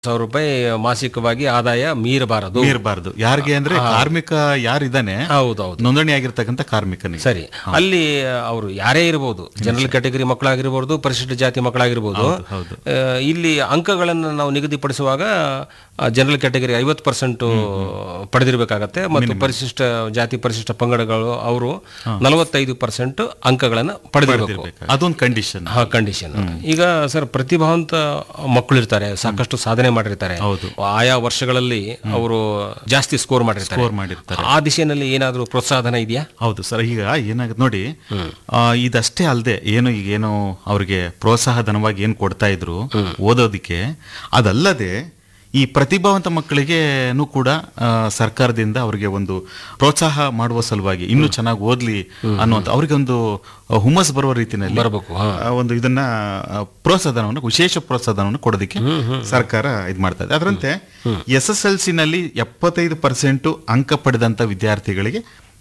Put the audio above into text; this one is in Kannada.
ಸಾವಿರ ರೂಪಾಯಿ ಮಾಸಿಕವಾಗಿ ಆದಾಯ ಮೀರಬಾರದು ಮೀರಬಾರದು ಯಾರಿಗೆ ಅಂದ್ರೆ ಕಾರ್ಮಿಕ ಯಾರಿದ್ದಾನೆ ಹೌದೌದು ನೋಂದಣಿ ಆಗಿರ್ತಕ್ಕಂಥ ಕಾರ್ಮಿಕನಿಗೆ ಸರಿ ಅಲ್ಲಿ ಅವರು ಯಾರೇ ಇರಬಹುದು ಜನರಲ್ ಕ್ಯಾಟಗರಿ ಮಕ್ಕಳಾಗಿರ್ಬೋದು ಪರಿಶಿಷ್ಟ ಜಾತಿ ಮಕ್ಕಳಾಗಿರ್ಬೋದು ಹೌದು. ಆ, ಇಲ್ಲಿ ಅಂಕಗಳನ್ನು ನಾವು ನಿಗದಿಪಡಿಸುವಾಗ ಜನರಲ್ ಕ್ಯಾಟಗರಿ ಐವತ್ತು ಪರ್ಸೆಂಟ್ ಪಡೆದಿರಬೇಕಾಗತ್ತೆ ಮತ್ತು ಪರಿಶಿಷ್ಟ ಜಾತಿ ಪರಿಶಿಷ್ಟ ಪಂಗಡಗಳು ಅವರು ನಲವತ್ತೈದು ಪರ್ಸೆಂಟ್ ಅಂಕಗಳನ್ನು ಪಡೆದಿರಬೇಕು ಅದೊಂದು ಕಂಡೀಷನ್ ಹಾ ಕಂಡೀಷನ್ ಈಗ ಸರ್ ಪ್ರತಿಭಾವಂತ ಮಕ್ಕಳು ಇರ್ತಾರೆ ಸಾಕಷ್ಟು ಸಾಧನೆ ಮಾಡಿರ್ತಾರೆ ಹೌದು. ಆಯಾ ವರ್ಷಗಳಲ್ಲಿ ಅವರು ಜಾಸ್ತಿ ಸ್ಕೋರ್ ಮಾಡಿರ್ತಾರೆ ಸ್ಕೋರ್ ಮಾಡಿರ್ತಾರೆ ಆ ದಿಶೆಯಲ್ಲಿ ಏನಾದರೂ ಪ್ರೋತ್ಸಾಹನ ಇದೆಯಾ ಹೌದು ಸರ್ ಈಗ ಏನಾಗುತ್ತೆ ನೋಡಿ ಆ, ಇದಷ್ಟೇ ಅಲ್ಲದೆ ಏನು ಈಗ ಏನು ಅವ್ರಿಗೆ ಪ್ರೋತ್ಸಾಹ ಧನವಾಗಿ ಏನು ಕೊಡ್ತಾ ಇದ್ರು ಓದೋದಿಕ್ಕೆ ಅದಲ್ಲದೆ ಈ ಪ್ರತಿಭಾವಂತ ಮಕ್ಕಳಿಗೆನೂ ಕೂಡ ಆ, ಸರ್ಕಾರದಿಂದ ಅವರಿಗೆ ಒಂದು ಪ್ರೋತ್ಸಾಹ ಮಾಡುವ ಸಲುವಾಗಿ ಇನ್ನೂ ಚೆನ್ನಾಗಿ ಓದ್ಲಿ ಅನ್ನುವಂಥ ಅವ್ರಿಗೆ ಒಂದು ಹುಮ್ಮಸ್ ಬರುವ ರೀತಿಯಲ್ಲಿ ಬರಬೇಕು ಹಾ ಆ, ಒಂದು ಇದನ್ನ ಆ, ಪ್ರೋತ್ಸಾಹಧನವನ್ನು ವಿಶೇಷ ಪ್ರೋತ್ಸಾಹಧನವನ್ನು ಕೊಡೋದಕ್ಕೆ ಸರ್ಕಾರ ಇದು ಮಾಡ್ತಾ ಇದೆ ಅದರಂತೆ ಎಸ್ ಎಸ್ ಎಲ್ ಸಿ ನಲ್ಲಿ ಎಪ್ಪತ್ತೈದು ಪರ್ಸೆಂಟ್ ಅಂಕ ಪಡೆದಂತ ವಿದ್ಯಾರ್ಥಿಗಳಿಗೆ